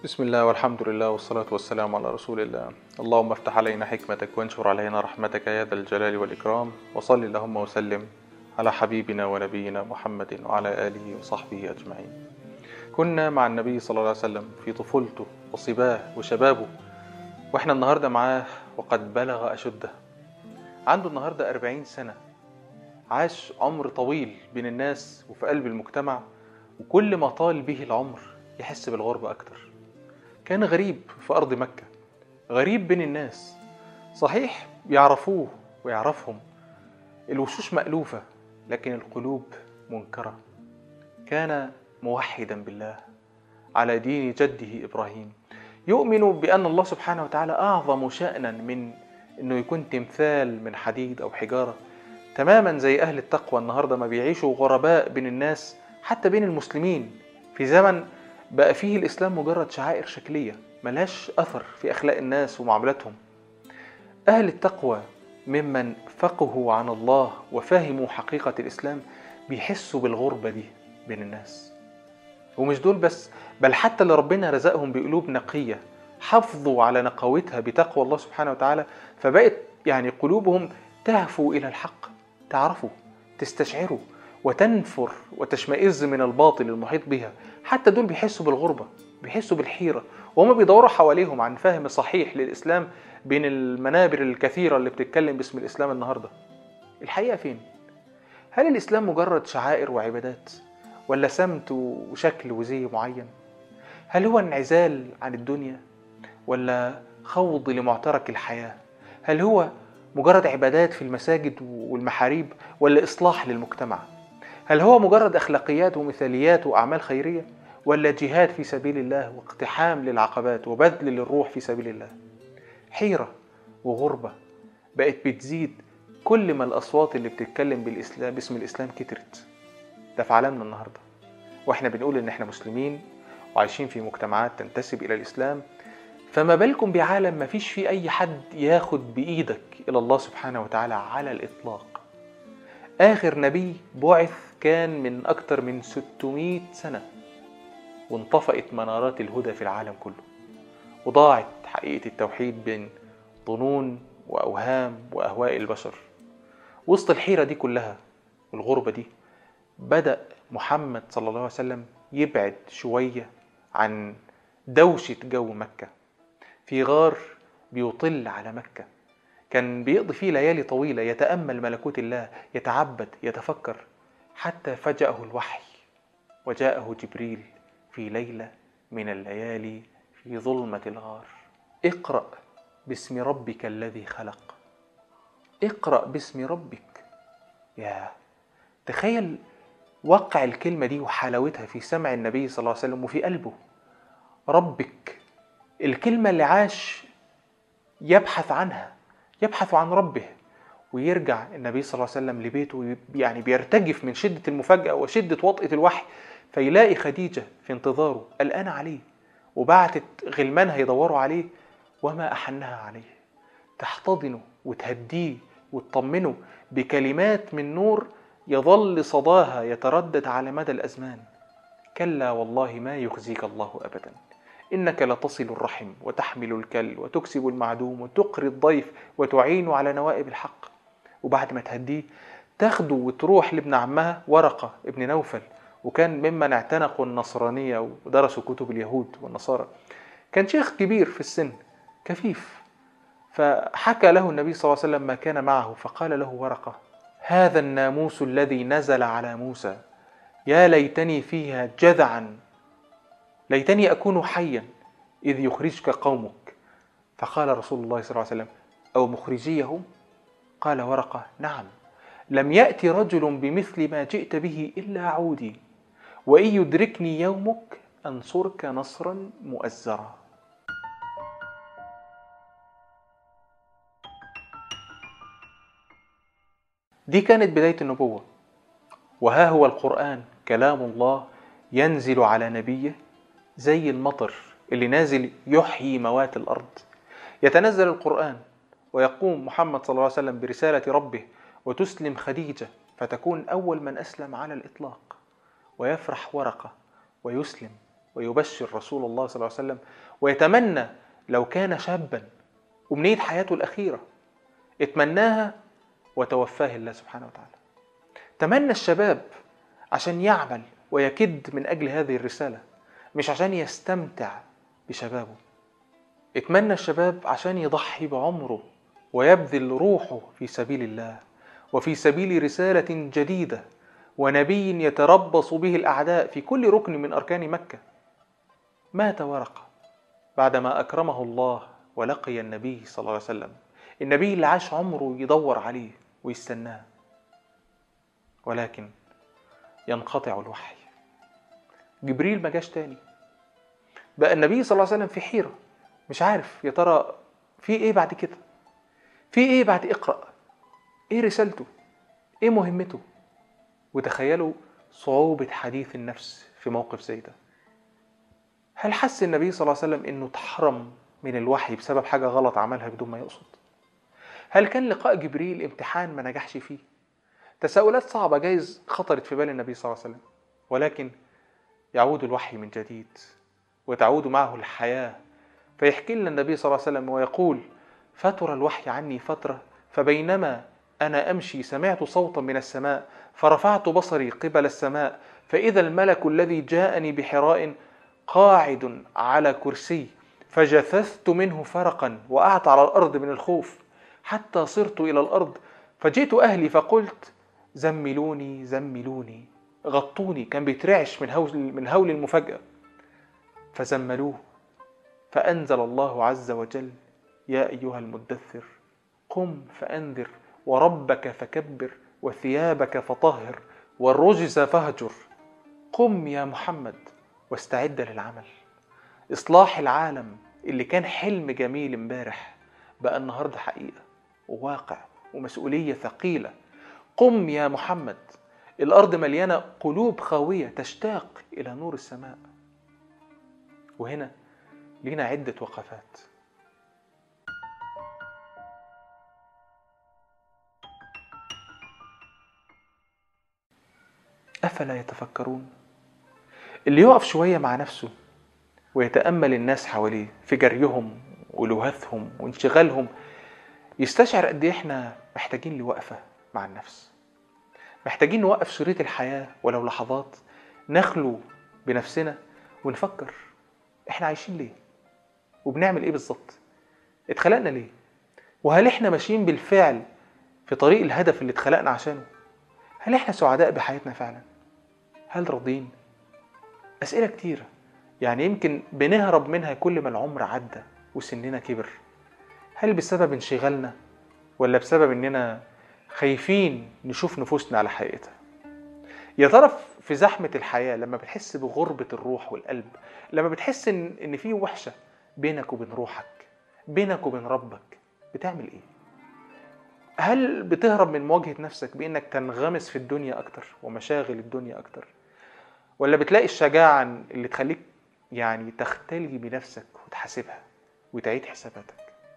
بسم الله والحمد لله والصلاة والسلام على رسول الله اللهم افتح علينا حكمتك وانشر علينا رحمتك يا ذا الجلال والإكرام وصل اللهم وسلم على حبيبنا ونبينا محمد وعلى آله وصحبه أجمعين كنا مع النبي صلى الله عليه وسلم في طفولته وصباه وشبابه واحنا النهاردة معاه وقد بلغ أشده عنده النهاردة أربعين سنة عاش عمر طويل بين الناس وفي قلب المجتمع وكل ما طال به العمر يحس بالغربة أكتر كان غريب في أرض مكة غريب بين الناس صحيح يعرفوه ويعرفهم الوشوش مألوفة لكن القلوب منكرة كان موحدا بالله على دين جده إبراهيم يؤمن بأن الله سبحانه وتعالى أعظم شأنا من أنه يكون تمثال من حديد أو حجارة تماما زي أهل التقوى النهاردة ما بيعيشوا غرباء بين الناس حتى بين المسلمين في زمن بقى فيه الإسلام مجرد شعائر شكلية ملهاش أثر في أخلاق الناس ومعاملاتهم أهل التقوى ممن فقهوا عن الله وفهموا حقيقة الإسلام بيحسوا بالغربة دي بين الناس ومش دول بس بل حتى اللي ربنا رزقهم بقلوب نقية حافظوا على نقاوتها بتقوى الله سبحانه وتعالى فبقت يعني قلوبهم تهفو إلى الحق تعرفوا تستشعروا وتنفر وتشمئز من الباطل المحيط بها حتى دول بيحسوا بالغربة بيحسوا بالحيرة وهم بيدوروا حواليهم عن فهم صحيح للإسلام بين المنابر الكثيرة اللي بتتكلم باسم الإسلام النهاردة الحقيقة فين؟ هل الإسلام مجرد شعائر وعبادات؟ ولا سمت وشكل وزي معين؟ هل هو انعزال عن الدنيا؟ ولا خوض لمعترك الحياة؟ هل هو مجرد عبادات في المساجد والمحاريب ولا إصلاح للمجتمع؟ هل هو مجرد أخلاقيات ومثاليات وأعمال خيرية؟ ولا جهاد في سبيل الله واقتحام للعقبات وبذل للروح في سبيل الله؟ حيرة وغربة بقت بتزيد كل ما الأصوات اللي بتتكلم بالإسلام باسم الإسلام كترت ده في عالمنا النهاردة وإحنا بنقول إن إحنا مسلمين وعايشين في مجتمعات تنتسب إلى الإسلام فما بالكم بعالم ما فيش فيه أي حد ياخد بإيدك إلى الله سبحانه وتعالى على الإطلاق آخر نبي بعث كان من أكتر من 600 سنة وانطفأت منارات الهدى في العالم كله وضاعت حقيقة التوحيد بين ظنون وأوهام وأهواء البشر وسط الحيرة دي كلها والغربة دي بدأ محمد صلى الله عليه وسلم يبعد شوية عن دوشة جو مكة في غار بيطل على مكة كان بيقضي فيه ليالي طويلة يتأمل ملكوت الله يتعبد يتفكر حتى فجأه الوحي وجاءه جبريل في ليلة من الليالي في ظلمة الغار اقرأ باسم ربك الذي خلق اقرأ باسم ربك يا تخيل وقع الكلمة دي وحلاوتها في سمع النبي صلى الله عليه وسلم وفي قلبه ربك الكلمة اللي عاش يبحث عنها يبحث عن ربه ويرجع النبي صلى الله عليه وسلم لبيته يعني بيرتجف من شدة المفاجأة وشدة وطئة الوحي فيلاقي خديجة في انتظاره قلقانة عليه وبعتت غلمانها يدوروا عليه وما أحنها عليه تحتضنه وتهديه وتطمنه بكلمات من نور يظل صداها يتردد على مدى الأزمان كلا والله ما يخزيك الله أبدا إنك لتصل الرحم وتحمل الكل وتكسب المعدوم وتقري الضيف وتعين على نوائب الحق وبعد ما تهديه تاخده وتروح لابن عمها ورقة ابن نوفل وكان ممن اعتنقوا النصرانية ودرسوا كتب اليهود والنصارى كان شيخ كبير في السن كفيف فحكى له النبي صلى الله عليه وسلم ما كان معه فقال له ورقة هذا الناموس الذي نزل على موسى يا ليتني فيها جذعا ليتني أكون حيا إذ يخرجك قومك فقال رسول الله صلى الله عليه وسلم أو مخرجيهم قال ورقة نعم لم يأتي رجل بمثل ما جئت به إلا عودي وإن يدركني يومك أنصرك نصرا مؤزرا دي كانت بداية النبوة وها هو القرآن كلام الله ينزل على نبيه زي المطر اللي نازل يحيي موات الأرض يتنزل القرآن ويقوم محمد صلى الله عليه وسلم برسالة ربه وتسلم خديجة فتكون أول من أسلم على الإطلاق ويفرح ورقة ويسلم ويبشر رسول الله صلى الله عليه وسلم ويتمنى لو كان شابا أمنية حياته الأخيرة اتمناها وتوفاه الله سبحانه وتعالى تمنى الشباب عشان يعمل ويكد من أجل هذه الرسالة مش عشان يستمتع بشبابه اتمنى الشباب عشان يضحي بعمره ويبذل روحه في سبيل الله وفي سبيل رسالة جديدة ونبي يتربص به الأعداء في كل ركن من أركان مكة مات ورقة بعدما أكرمه الله ولقي النبي صلى الله عليه وسلم النبي اللي عاش عمره يدور عليه ويستناه ولكن ينقطع الوحي جبريل ما جاش تاني بقى النبي صلى الله عليه وسلم في حيرة مش عارف يا ترى في ايه بعد كده في ايه بعد اقرأ ايه رسالته ايه مهمته وتخيلوا صعوبة حديث النفس في موقف زي ده هل حس النبي صلى الله عليه وسلم انه اتحرم من الوحي بسبب حاجة غلط عملها بدون ما يقصد هل كان لقاء جبريل امتحان ما نجحش فيه تساؤلات صعبة جايز خطرت في بال النبي صلى الله عليه وسلم ولكن يعود الوحي من جديد وتعود معه الحياة فيحكي لنا النبي صلى الله عليه وسلم ويقول فتر الوحي عني فترة فبينما أنا أمشي سمعت صوتا من السماء فرفعت بصري قبل السماء فإذا الملك الذي جاءني بحراء قاعد على كرسي فجثثت منه فرقا وقعت على الأرض من الخوف حتى صرت إلى الأرض فجئت أهلي فقلت زملوني زملوني غطوني كان بيترعش من هول من هول المفاجأة فزملوه فأنزل الله عز وجل يا أيها المدثر قم فأنذر وربك فكبر وثيابك فطهر والرجز فاهجر قم يا محمد واستعد للعمل إصلاح العالم اللي كان حلم جميل امبارح بقى النهارده حقيقة وواقع ومسؤولية ثقيلة قم يا محمد الأرض مليانة قلوب خاوية تشتاق إلى نور السماء وهنا لينا عدة وقفات أفلا يتفكرون اللي يقف شوية مع نفسه ويتأمل الناس حواليه في جريهم ولهثهم وانشغالهم يستشعر قد ايه احنا محتاجين لوقفة مع النفس محتاجين نوقف شريط الحياة ولو لحظات نخلو بنفسنا ونفكر احنا عايشين ليه وبنعمل ايه بالظبط اتخلقنا ليه وهل احنا ماشيين بالفعل في طريق الهدف اللي اتخلقنا عشانه هل احنا سعداء بحياتنا فعلا هل راضين اسئله كتيره يعني يمكن بنهرب منها كل ما العمر عدى وسننا كبر هل بسبب انشغالنا ولا بسبب اننا خايفين نشوف نفوسنا على حقيقتها يا ترى في زحمة الحياة لما بتحس بغربة الروح والقلب لما بتحس إن إن في وحشة بينك وبين روحك بينك وبين ربك بتعمل إيه؟ هل بتهرب من مواجهة نفسك بإنك تنغمس في الدنيا أكتر ومشاغل الدنيا أكتر؟ ولا بتلاقي الشجاعة اللي تخليك يعني تختلي بنفسك وتحاسبها وتعيد حساباتك؟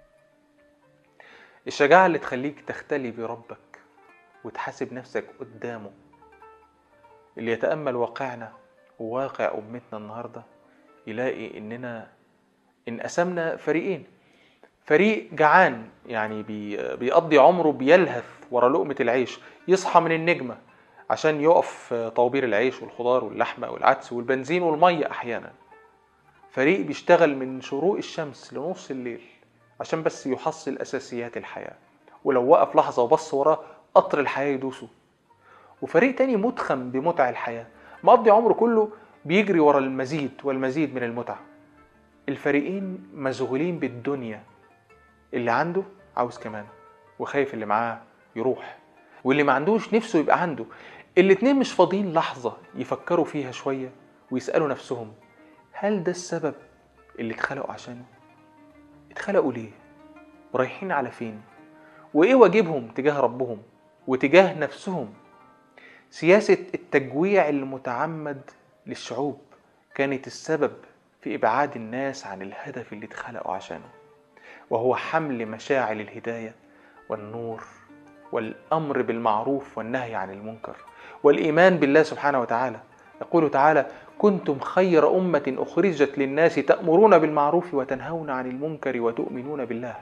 الشجاعة اللي تخليك تختلي بربك وتحاسب نفسك قدامه اللي يتأمل واقعنا وواقع أمتنا النهاردة يلاقي إننا انقسمنا فريقين فريق جعان يعني بي بيقضي عمره بيلهث ورا لقمة العيش يصحى من النجمة عشان يقف طوابير العيش والخضار واللحمة والعدس والبنزين والمية أحيانا فريق بيشتغل من شروق الشمس لنص الليل عشان بس يحصل أساسيات الحياة ولو وقف لحظة وبص وراه قطر الحياة يدوسه وفريق تاني متخم بمتع الحياة مقضي عمره كله بيجري ورا المزيد والمزيد من المتع الفريقين مشغولين بالدنيا اللي عنده عاوز كمان وخايف اللي معاه يروح واللي ما عندوش نفسه يبقى عنده الاتنين مش فاضيين لحظة يفكروا فيها شوية ويسألوا نفسهم هل ده السبب اللي اتخلقوا عشانه؟ اتخلقوا ليه؟ ورايحين على فين؟ وإيه واجبهم تجاه ربهم وتجاه نفسهم؟ سياسة التجويع المتعمد للشعوب كانت السبب في إبعاد الناس عن الهدف اللي اتخلقوا عشانه وهو حمل مشاعل الهداية والنور والأمر بالمعروف والنهي عن المنكر والإيمان بالله سبحانه وتعالى يقول تعالى كنتم خير أمة أخرجت للناس تأمرون بالمعروف وتنهون عن المنكر وتؤمنون بالله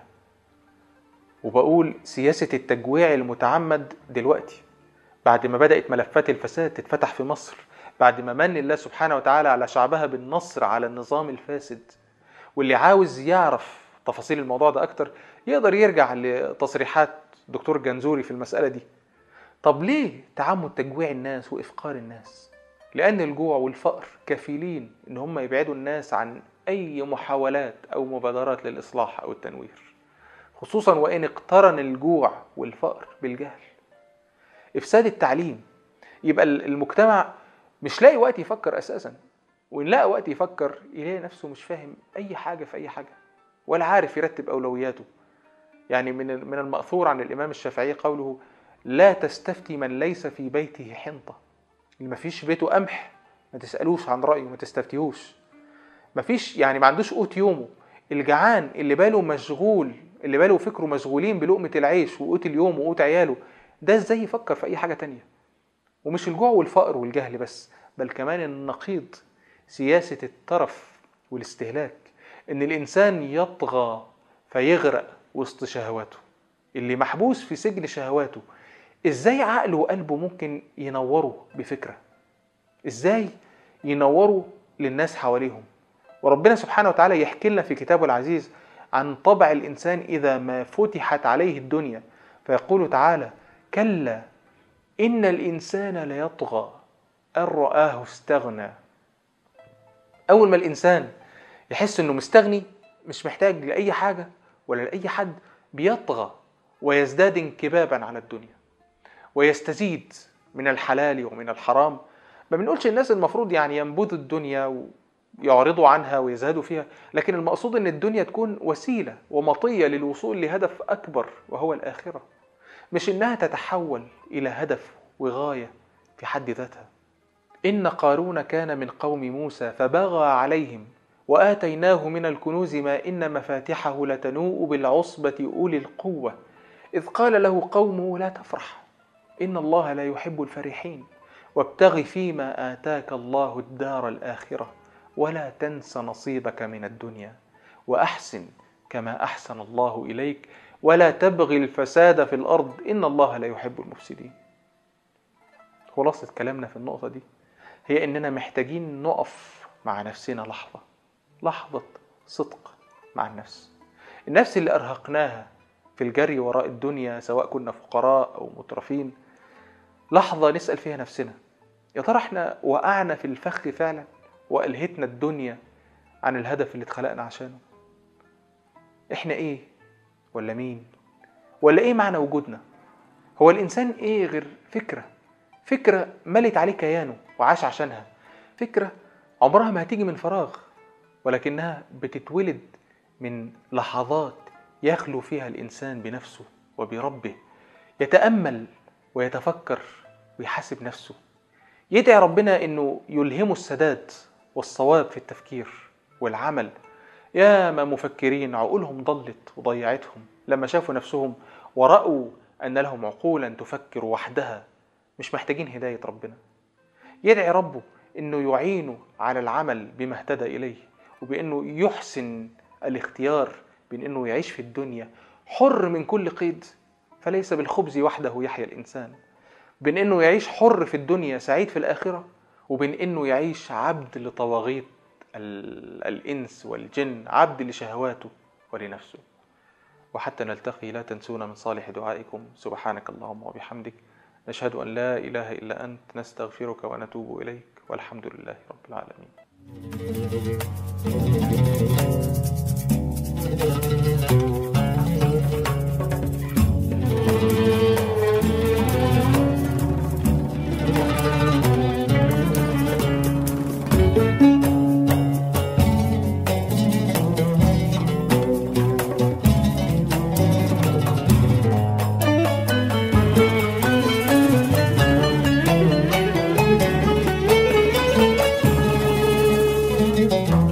وبقول سياسة التجويع المتعمد دلوقتي بعد ما بدأت ملفات الفساد تتفتح في مصر بعد ما من الله سبحانه وتعالى على شعبها بالنصر على النظام الفاسد واللي عاوز يعرف تفاصيل الموضوع ده أكتر يقدر يرجع لتصريحات دكتور جنزوري في المسألة دي طب ليه تعمد تجويع الناس وإفقار الناس؟ لأن الجوع والفقر كفيلين إن هم يبعدوا الناس عن أي محاولات أو مبادرات للإصلاح أو التنوير خصوصا وإن اقترن الجوع والفقر بالجهل إفساد التعليم يبقى المجتمع مش لاقي وقت يفكر أساسا وإن لقى وقت يفكر يلاقي نفسه مش فاهم أي حاجة في أي حاجة ولا عارف يرتب أولوياته يعني من من المأثور عن الإمام الشافعي قوله لا تستفتي من ليس في بيته حنطة اللي ما فيش بيته قمح ما تسألوش عن رأيه ما تستفتيهوش ما فيش يعني ما عندوش قوت يومه الجعان اللي باله مشغول اللي باله فكره مشغولين بلقمة العيش وقوت اليوم وقوت عياله ده ازاي يفكر في أي حاجة تانية ومش الجوع والفقر والجهل بس بل كمان النقيض سياسة الترف والاستهلاك إن الإنسان يطغى فيغرق وسط شهواته اللي محبوس في سجن شهواته ازاي عقله وقلبه ممكن ينوروا بفكره ازاي ينوروا للناس حواليهم وربنا سبحانه وتعالى يحكي لنا في كتابه العزيز عن طبع الانسان اذا ما فتحت عليه الدنيا فيقول تعالى كلا ان الانسان ليطغى ان راه استغنى اول ما الانسان يحس انه مستغني مش محتاج لاي حاجه ولا لاي حد بيطغى ويزداد انكبابا على الدنيا ويستزيد من الحلال ومن الحرام ما بنقولش الناس المفروض يعني ينبذوا الدنيا ويعرضوا عنها ويزهدوا فيها لكن المقصود ان الدنيا تكون وسيله ومطيه للوصول لهدف اكبر وهو الاخره مش انها تتحول الى هدف وغايه في حد ذاتها ان قارون كان من قوم موسى فبغى عليهم واتيناه من الكنوز ما ان مفاتحه لتنوء بالعصبه اولي القوه اذ قال له قومه لا تفرح ان الله لا يحب الفرحين وابتغ فيما اتاك الله الدار الاخره ولا تنس نصيبك من الدنيا واحسن كما احسن الله اليك ولا تبغي الفساد في الارض ان الله لا يحب المفسدين خلاصه كلامنا في النقطه دي هي اننا محتاجين نقف مع نفسنا لحظه لحظه صدق مع النفس النفس اللي ارهقناها في الجري وراء الدنيا سواء كنا فقراء او مترفين لحظه نسال فيها نفسنا يا ترى احنا وقعنا في الفخ فعلا والهتنا الدنيا عن الهدف اللي اتخلقنا عشانه احنا ايه ولا مين ولا ايه معنى وجودنا هو الانسان ايه غير فكره فكره ملت عليه كيانه وعاش عشانها فكره عمرها ما هتيجي من فراغ ولكنها بتتولد من لحظات يخلو فيها الانسان بنفسه وبربه يتامل ويتفكر ويحاسب نفسه يدعي ربنا انه يلهمه السداد والصواب في التفكير والعمل يا ما مفكرين عقولهم ضلت وضيعتهم لما شافوا نفسهم ورأوا أن لهم عقولا تفكر وحدها مش محتاجين هداية ربنا يدعي ربه أنه يعينه على العمل بما اهتدى إليه وبأنه يحسن الاختيار بين أنه يعيش في الدنيا حر من كل قيد فليس بالخبز وحده يحيا الإنسان بين أنه يعيش حر في الدنيا سعيد في الآخرة وبين أنه يعيش عبد لطواغيت الإنس والجن عبد لشهواته ولنفسه وحتى نلتقي لا تنسونا من صالح دعائكم سبحانك اللهم وبحمدك نشهد أن لا إله إلا أنت نستغفرك ونتوب إليك والحمد لله رب العالمين Thank you.